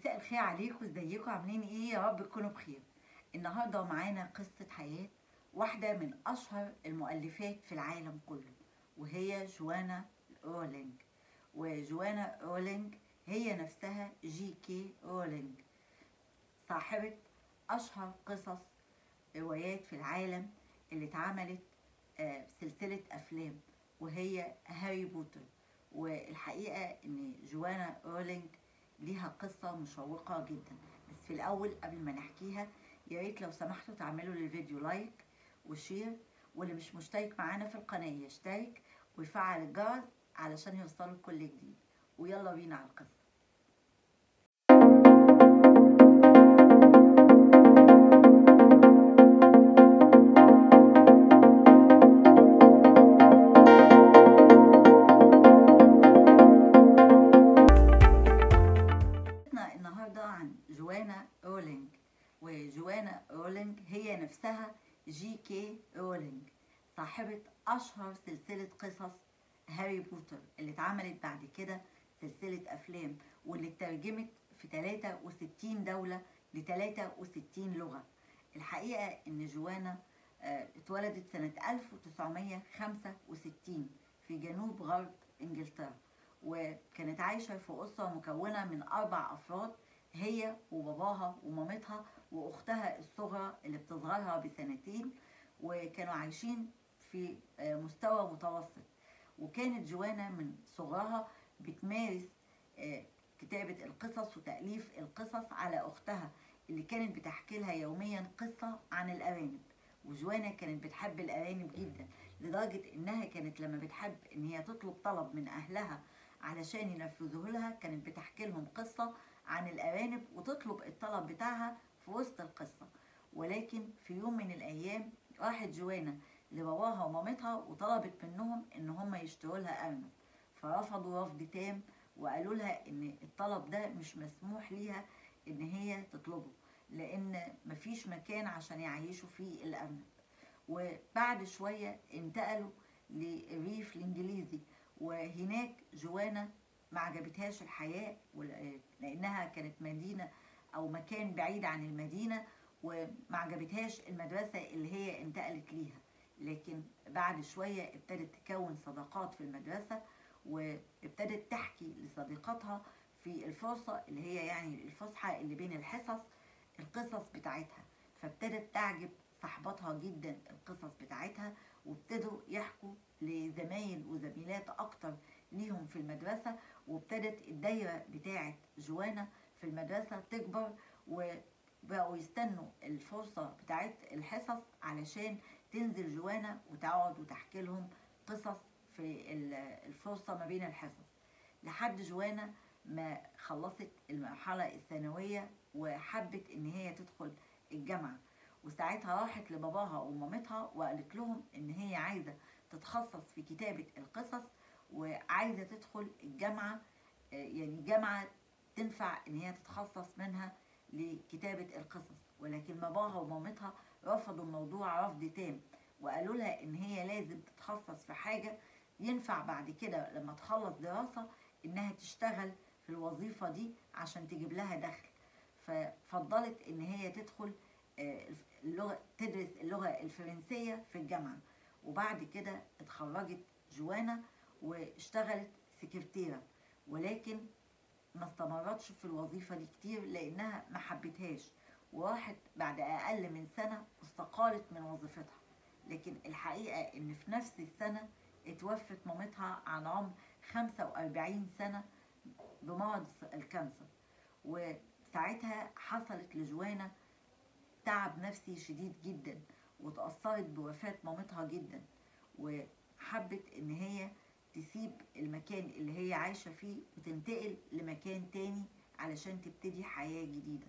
مساء الخير عليكم ازيكم عاملين ايه يا رب تكونوا بخير النهارده معانا قصة حياة واحدة من أشهر المؤلفات في العالم كله وهي جوانا رولينج وجوانا رولينج هي نفسها جي كي رولينج صاحبة أشهر قصص روايات في العالم اللي اتعملت آه، سلسلة أفلام وهي هاري بوتر والحقيقة إن جوانا رولينج ليها قصة مشوقة جدا بس في الأول قبل ما نحكيها يا ريت لو سمحتوا تعملوا للفيديو لايك وشير واللي مش مشترك معانا في القناة يشترك ويفعل الجرس علشان يوصلوا كل جديد ويلا بينا على القصة قصتنا النهارده عن جوانا رولينج وجوانا رولينج هي نفسها جي كي رولينج صاحبة أشهر سلسلة قصص هاري بوتر اللي اتعملت بعد كده سلسلة أفلام واللي اترجمت في 63 دولة ل 63 لغة الحقيقة إن جوانا آه، اتولدت سنة 1965 في جنوب غرب إنجلترا وكانت عايشة في أسرة مكونة من أربع أفراد هي وباباها ومامتها وأختها الصغرى اللي بتصغرها بسنتين وكانوا عايشين في آه، مستوى متوسط وكانت جوانا من صغرها بتمارس آه، كتابة القصص وتأليف القصص على أختها اللي كانت بتحكي لها يوميا قصة عن الأرانب وجوانا كانت بتحب الأرانب جدا لدرجة إنها كانت لما بتحب إن هي تطلب طلب من أهلها علشان ينفذوه لها كانت بتحكي لهم قصة عن الأرانب وتطلب الطلب بتاعها في وسط القصة ولكن في يوم من الأيام راحت جوانا لباباها ومامتها وطلبت منهم إن هم يشتروا لها أرنب فرفضوا رفض تام وقالوا لها إن الطلب ده مش مسموح ليها إن هي تطلبه لأن مفيش مكان عشان يعيشوا فيه الأرنب وبعد شوية انتقلوا للريف الإنجليزي وهناك جوانا ما عجبتهاش الحياة وال- لأنها كانت مدينة أو مكان بعيد عن المدينة وما عجبتهاش المدرسة اللي هي انتقلت ليها لكن بعد شوية ابتدت تكون صداقات في المدرسة وابتدت تحكي لصديقاتها في الفرصة اللي هي يعني الفسحة اللي بين الحصص القصص بتاعتها فابتدت تعجب صاحباتها جدا القصص بتاعتها وابتدوا يحكوا لزمايل وزميلات اكتر ليهم في المدرسة وابتدت الدايرة بتاعت جوانا في المدرسة تكبر وبقوا يستنوا الفرصة بتاعت الحصص علشان تنزل جوانا وتقعد وتحكي لهم قصص في ال- الفرصة ما بين الحصص لحد جوانا ما خلصت المرحلة الثانوية وحبت ان هي تدخل الجامعة وساعتها راحت لباباها ومامتها وقالت لهم ان هي عايزة تتخصص في كتابة القصص وعايزة تدخل الجامعة آه، يعني جامعة تنفع ان هي تتخصص منها لكتابة القصص ولكن باباها ومامتها رفضوا الموضوع رفض تام وقالوا لها ان هي لازم تتخصص في حاجة ينفع بعد كده لما تخلص دراسة انها تشتغل في الوظيفة دي عشان تجيب لها دخل ففضلت ان هي تدخل آه، اللغة تدرس اللغة الفرنسية في الجامعة وبعد كده اتخرجت جوانا واشتغلت سكرتيرة ولكن ما استمرتش في الوظيفة دي كتير لأنها ما حبتهاش وراحت بعد أقل من سنة استقالت من وظيفتها لكن الحقيقة إن في نفس السنة اتوفت مامتها عن عمر 45 سنة بمرض الكانسر وساعتها حصلت لجوانا تعب نفسي شديد جدا وتأثرت بوفاة مامتها جدا وحبت إن هي تسيب المكان اللي هي عايشة فيه وتنتقل لمكان تاني علشان تبتدي حياة جديدة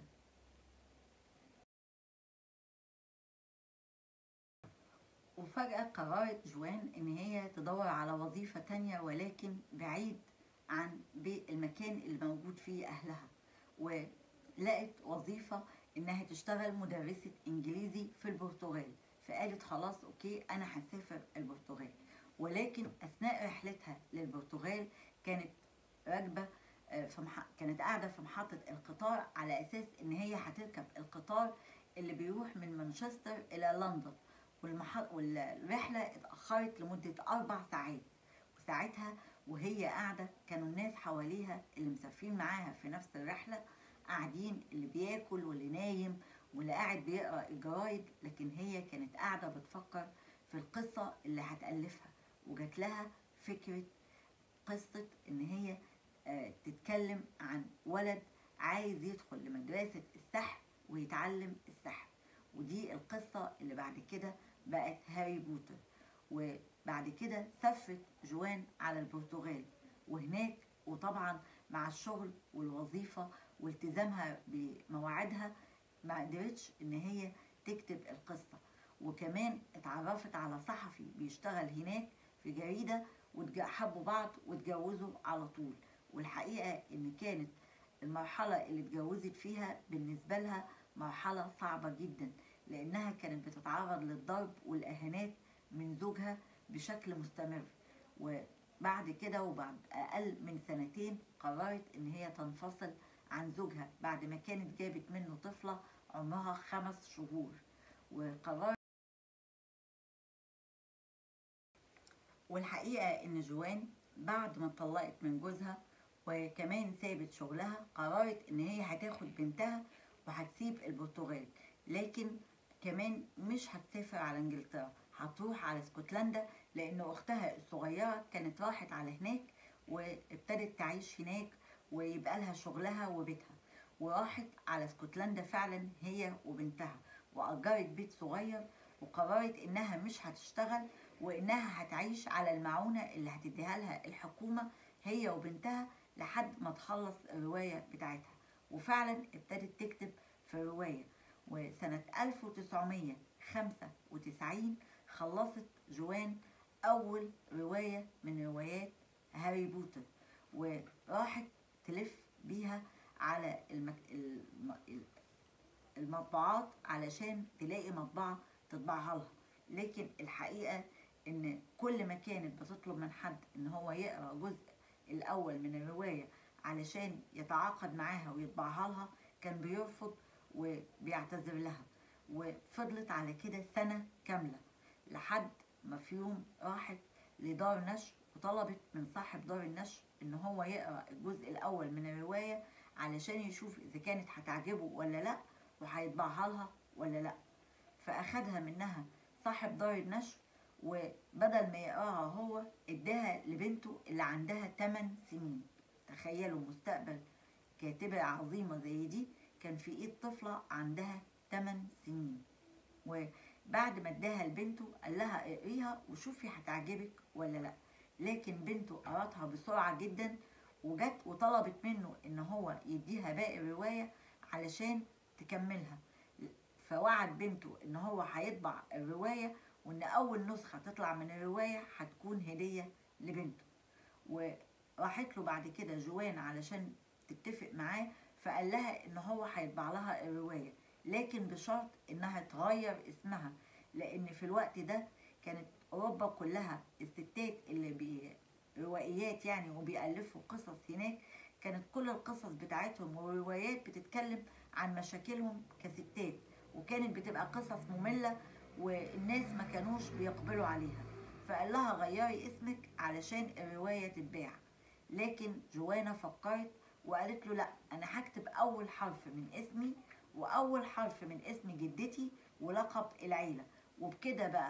وفجأة قررت جوان إن هي تدور على وظيفة تانية ولكن بعيد عن بي- المكان اللي موجود فيه أهلها ولقت وظيفة إنها تشتغل مدرسة إنجليزي في البرتغال فقالت خلاص أوكي أنا هسافر البرتغال ولكن أثناء رحلتها للبرتغال كانت راكبة آه، في مح... كانت قاعدة في محطة القطار على أساس إن هي هتركب القطار اللي بيروح من مانشستر إلى لندن والمح... والرحلة اتأخرت لمدة أربع ساعات وساعتها وهي قاعدة كانوا الناس حواليها اللي مسافرين معاها في نفس الرحلة قاعدين اللي بياكل واللي نايم واللي قاعد بيقرا الجرايد لكن هي كانت قاعدة بتفكر في القصة اللي هتألفها وجات لها فكرة قصة إن هي آه، تتكلم عن ولد عايز يدخل لمدرسة السحر ويتعلم السحر ودي القصة اللي بعد كده بقت هاري بوتر وبعد كده سافرت جوان على البرتغال وهناك وطبعا مع الشغل والوظيفة والتزامها بمواعيدها ما قدرتش ان هي تكتب القصة وكمان اتعرفت على صحفي بيشتغل هناك في جريدة وحبوا بعض واتجوزوا على طول والحقيقة ان كانت المرحلة اللي اتجوزت فيها بالنسبة لها مرحلة صعبة جدا لانها كانت بتتعرض للضرب والاهانات من زوجها بشكل مستمر وبعد كده وبعد اقل من سنتين قررت ان هي تنفصل عن زوجها بعد ما كانت جابت منه طفلة عمرها خمس شهور وقررت والحقيقة إن جوان بعد ما اتطلقت من جوزها وكمان سابت شغلها قررت إن هي هتاخد بنتها وهتسيب البرتغال لكن كمان مش هتسافر على انجلترا هتروح على اسكتلندا لأن أختها الصغيرة كانت راحت على هناك وابتدت تعيش هناك ويبقى لها شغلها وبيتها وراحت على اسكتلندا فعلا هي وبنتها وأجرت بيت صغير وقررت إنها مش هتشتغل وإنها هتعيش على المعونة اللي هتديها لها الحكومة هي وبنتها لحد ما تخلص الرواية بتاعتها وفعلا ابتدت تكتب في رواية وسنة 1995 خلصت جوان أول رواية من روايات هاري بوتر وراحت تلف بيها على المك... الم... المطبوعات علشان تلاقي مطبعة تطبعها لها لكن الحقيقة ان كل ما كانت بتطلب من حد ان هو يقرا جزء الاول من الرواية علشان يتعاقد معاها ويطبعها لها كان بيرفض وبيعتذر لها وفضلت على كده سنة كاملة لحد ما في يوم راحت لدار نشر وطلبت من صاحب دار النشر ان هو يقرا الجزء الاول من الروايه علشان يشوف اذا كانت هتعجبه ولا لا وهيطبعها لها ولا لا فاخدها منها صاحب دار النشر وبدل ما يقراها هو اداها لبنته اللي عندها 8 سنين تخيلوا مستقبل كاتبة عظيمة زي دي كان في ايد طفلة عندها 8 سنين وبعد ما اداها لبنته قال لها اقريها وشوفي هتعجبك ولا لا لكن بنته قراتها بسرعة جدا وجت وطلبت منه ان هو يديها باقي الرواية علشان تكملها فوعد بنته ان هو هيطبع الرواية وان اول نسخة تطلع من الرواية هتكون هدية لبنته وراحت له بعد كده جوان علشان تتفق معاه فقال لها ان هو هيطبع لها الرواية لكن بشرط انها تغير اسمها لان في الوقت ده كانت اوروبا كلها الستات اللي بي روائيات يعني وبيألفوا قصص هناك كانت كل القصص بتاعتهم والروايات بتتكلم عن مشاكلهم كستات وكانت بتبقى قصص مملة والناس ما كانوش بيقبلوا عليها فقال لها غيري اسمك علشان الرواية تتباع لكن جوانا فكرت وقالت له لا انا هكتب اول حرف من اسمي واول حرف من اسم جدتي ولقب العيلة وبكده بقى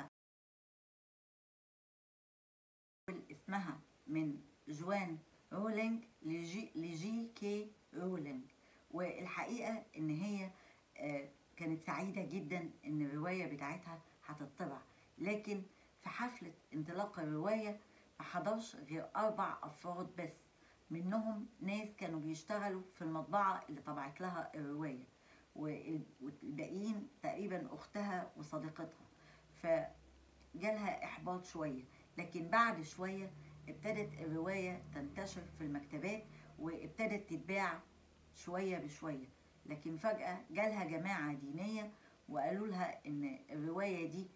اسمها من جوان رولينج لجي, لجي كي رولينج والحقيقة ان هي آه كانت سعيدة جدا ان الرواية بتاعتها هتطبع لكن في حفلة انطلاق الرواية ما حضرش غير أربع أفراد بس منهم ناس كانوا بيشتغلوا في المطبعة اللي طبعت لها الرواية والباقيين تقريبا أختها وصديقتها فجالها إحباط شوية لكن بعد شوية ابتدت الرواية تنتشر في المكتبات وابتدت تتباع شوية بشوية لكن فجأة جالها جماعة دينية وقالوا لها إن الرواية دي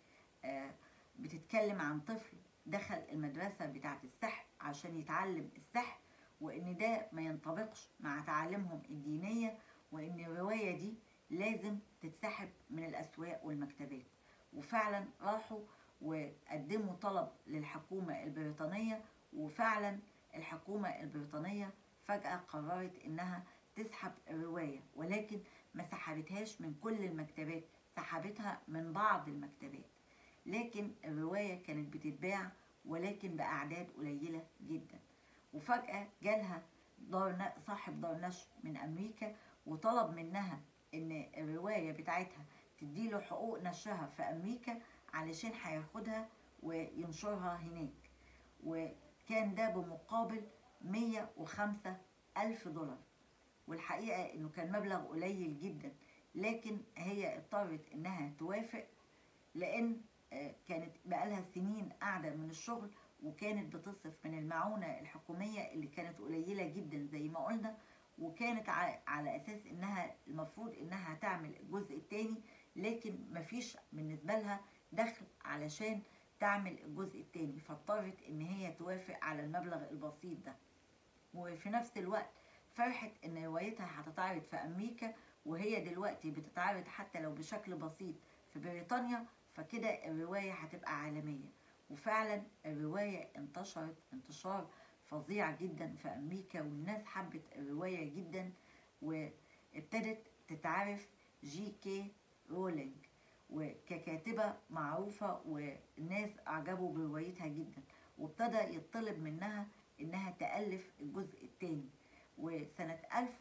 بتتكلم عن طفل دخل المدرسة بتاعة السحر عشان يتعلم السحر وان ده ما ينطبقش مع تعاليمهم الدينية وان الرواية دي لازم تتسحب من الاسواق والمكتبات وفعلا راحوا وقدموا طلب للحكومة البريطانية وفعلا الحكومة البريطانية فجأة قررت انها تسحب الرواية ولكن ما سحبتهاش من كل المكتبات سحبتها من بعض المكتبات لكن الرواية كانت بتتباع ولكن بأعداد قليلة جدا وفجأة جالها دار صاحب دار نشر من أمريكا وطلب منها إن الرواية بتاعتها تديله حقوق نشرها في أمريكا علشان هياخدها وينشرها هناك وكان ده بمقابل 105 ألف دولار والحقيقة إنه كان مبلغ قليل جدا لكن هي اضطرت إنها توافق لأن كانت بقالها سنين قاعدة من الشغل وكانت بتصرف من المعونة الحكومية اللي كانت قليلة جدا زي ما قلنا وكانت على أساس إنها المفروض إنها تعمل الجزء التاني لكن مفيش بالنسبة لها دخل علشان تعمل الجزء التاني فاضطرت إن هي توافق على المبلغ البسيط ده وفي نفس الوقت فرحت إن روايتها هتتعرض في أمريكا وهي دلوقتي بتتعرض حتى لو بشكل بسيط في بريطانيا فكده الرواية هتبقى عالمية وفعلا الرواية انتشرت انتشار فظيع جدا في أمريكا والناس حبت الرواية جدا وابتدت تتعرف جي كي رولينج وككاتبة معروفة والناس أعجبوا بروايتها جدا وابتدى يطلب منها إنها تألف الجزء الثاني وسنة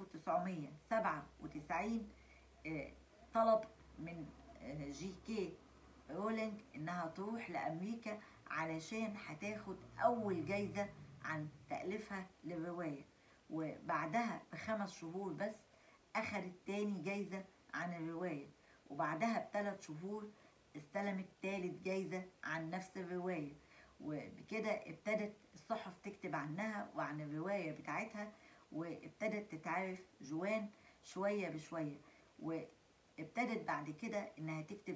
1997 طلب من جي كي رولينج انها تروح لامريكا علشان هتاخد اول جايزة عن تأليفها للرواية وبعدها بخمس شهور بس اخدت تاني جايزة عن الرواية وبعدها بثلاث شهور استلمت تالت جايزة عن نفس الرواية وبكده ابتدت الصحف تكتب عنها وعن الرواية بتاعتها وابتدت تتعرف جوان شوية بشوية وابتدت بعد كده انها تكتب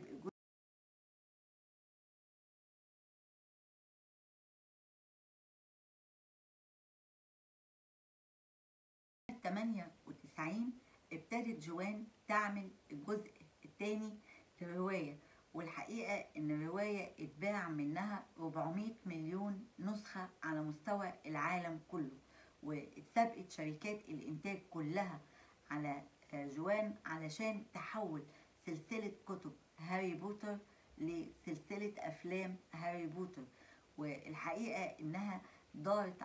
98 ابتدت جوان تعمل الجزء الثاني للرواية والحقيقة ان الرواية اتباع منها 400 مليون نسخة على مستوى العالم كله واتسابقت شركات الانتاج كلها على جوان علشان تحول سلسلة كتب هاري بوتر لسلسلة افلام هاري بوتر والحقيقة انها دارت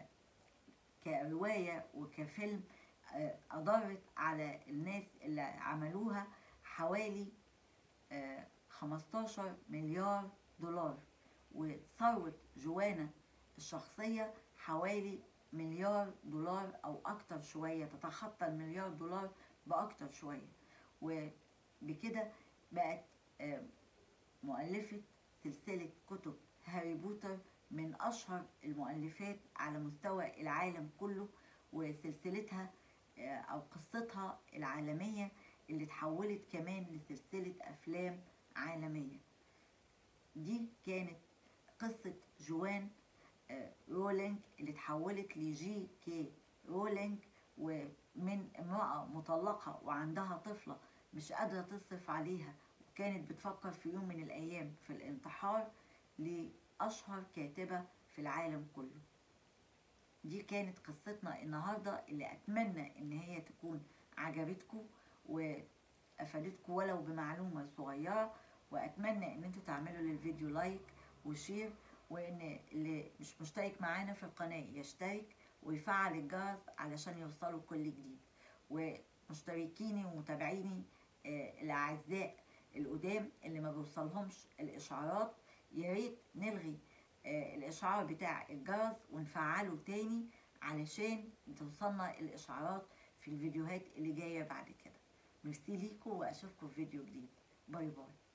كرواية وكفيلم أضرت على الناس اللي عملوها حوالي 15 مليار دولار وثروة جوانا الشخصية حوالي مليار دولار أو أكتر شوية تتخطى المليار دولار بأكتر شوية وبكده بقت مؤلفة سلسلة كتب هاري بوتر من أشهر المؤلفات على مستوى العالم كله وسلسلتها أو قصتها العالمية اللي اتحولت كمان لسلسلة أفلام عالمية دي كانت قصة جوان رولينج اللي اتحولت لجي كي رولينج ومن امرأة مطلقة وعندها طفلة مش قادرة تصرف عليها وكانت بتفكر في يوم من الأيام في الانتحار لأشهر كاتبة في العالم كله دي كانت قصتنا النهاردة اللي أتمنى إن هي تكون عجبتكم وأفادتكم ولو بمعلومة صغيرة وأتمنى إن انتوا تعملوا للفيديو لايك وشير وإن اللي مش مشترك معانا في القناة يشترك ويفعل الجرس علشان يوصلوا كل جديد ومشتركيني ومتابعيني آه الأعزاء القدام اللي ما بيوصلهمش الإشعارات ياريت نلغي آه الإشعار بتاع الجرس ونفعله تاني علشان توصلنا الإشعارات في الفيديوهات اللي جاية بعد كده ميرسي ليكم وأشوفكم في فيديو جديد باي باي